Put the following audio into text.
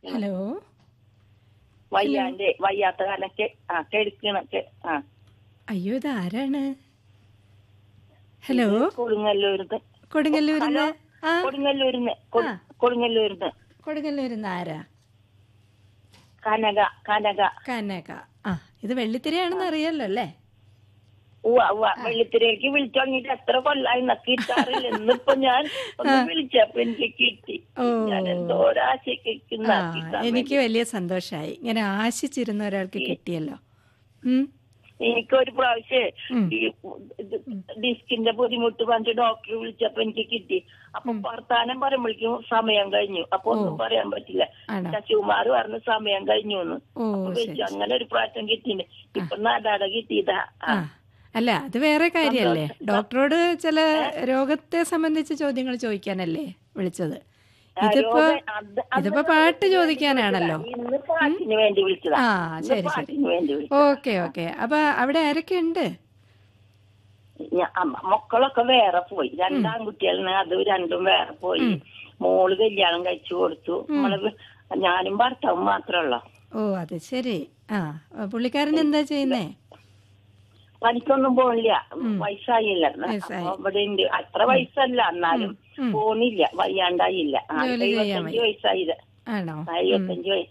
Hello വയ്യാണ്ട് വയ്യാത്ത കാലൊക്കെ ആ കെടുക്കണൊക്കെ ആ അയ്യോ ഇത് ആരാണ് ഹലോ കൊടുങ്ങല്ലൂരിന്ന് കൊടുങ്ങല്ലൂരിന്ന് ആ കൊടുങ്ങല്ലൂരിന്ന് കൊ- ആ. കൊടുങ്ങല്ലൂരിന്ന് കൊടുങ്ങല്ലൂരിന്ന് ആരാ കനക കനക കനക ആ ഇത് വെള്ളിത്തിരയാണെന്ന് അറിയാലോ അല്ലേ ഉവ്വ ഉവ്വ വെള്ളിത്തിരേക്ക് വിളിച്ചു തുടങ്ങിയിട്ട് എത്ര കൊല്ലായി നക്ക് കിട്ടാറില്ല ഇന്നിപ്പോ ഞാൻ ഒന്ന് വിളിച്ചപ്പോ എനിക്ക് കിട്ടി ഓ ഞാൻ എന്തോ ഒരാശയ്ക്ക് ആ എനിക്ക് വലിയ സന്തോഷായി ഇങ്ങനെ ആശിച്ചിരുന്ന ഒരാൾക്ക് കിട്ടിയല്ലോ ഉം എനിക്ക് ഒരു പ്രാവശ്യം ഉം. ഈ ഇത് ഡിസ്കിന്റെ ബുദ്ധിമുട്ട് പറഞ്ഞ് ഡോക്ടറെ വിളിച്ചപ്പോ എനിക്ക് കിട്ടി അപ്പൊ വർത്താനം പറയുമ്പോഴേക്കും സമയം കഴിഞ്ഞു അപ്പൊ ഒന്നും പറയാൻ പറ്റില്ല ആണോ ശശികുമാർ പറഞ്ഞ സമയം കഴിഞ്ഞു എന്ന് ഓ അപ്പൊ ശരി വിളിച്ചു അങ്ങനെ ഒരു പ്രാവശ്യം കിട്ടിണ്ട് ഇപ്പൊ നാടാടെ കിട്ടിയതാ ആ. ആ അല്ല അത് വേറെ കാര്യല്ലേ ഡോക്ടറോട് ചില രോഗത്തെ സംബന്ധിച്ച് ചോദ്യങ്ങൾ ചോദിക്കാനല്ലേ വിളിച്ചത് ആ, ഇതിപ്പോ രോഗം അത് അത് ഇതിപ്പോ പാട്ട് ചോദിക്കാനാണല്ലോ ഇന്ന് പാട്ടിന് വേണ്ടി വിളിച്ചതാ ആ ഇന്ന് ശരി ശരി പാട്ടിന് വേണ്ടി വിളിച്ചു ഓക്കെ ഓക്കെ അപ്പൊ അവിടെ ആരൊക്കെ ഉണ്ട് മക്കളൊക്കെ വേറെ പോയി രണ്ടാൺകുട്ടികളാണ് അത് രണ്ടും വേറെ പോയി മോള് കല്യാണം കഴിച്ചു കൊടുത്തു നമ്മള് വി- ഞാനും ഭർത്താവും മാത്രമല്ല ഓ അത് ശരി ആ പുള്ളിക്കാരൻ എന്താ ചെയ്യുന്നേ പണിക്കൊന്നും പോണില്ല വയസ്സായില്ല വയസ്സായി. അപ്പൊ ഇവിടെ ഉണ്ട് അത്ര വയസ്സല്ല എന്നാലും ഉം. പോണില്ല വയ്യാണ്ടായില്ല ആ, ജോലി ചെയ്യാൻ എഴുപത്തഞ്ച് വയസ്സായില്ല ആണോ ആ, എഴുപത്തഞ്ച് വയസ്സ്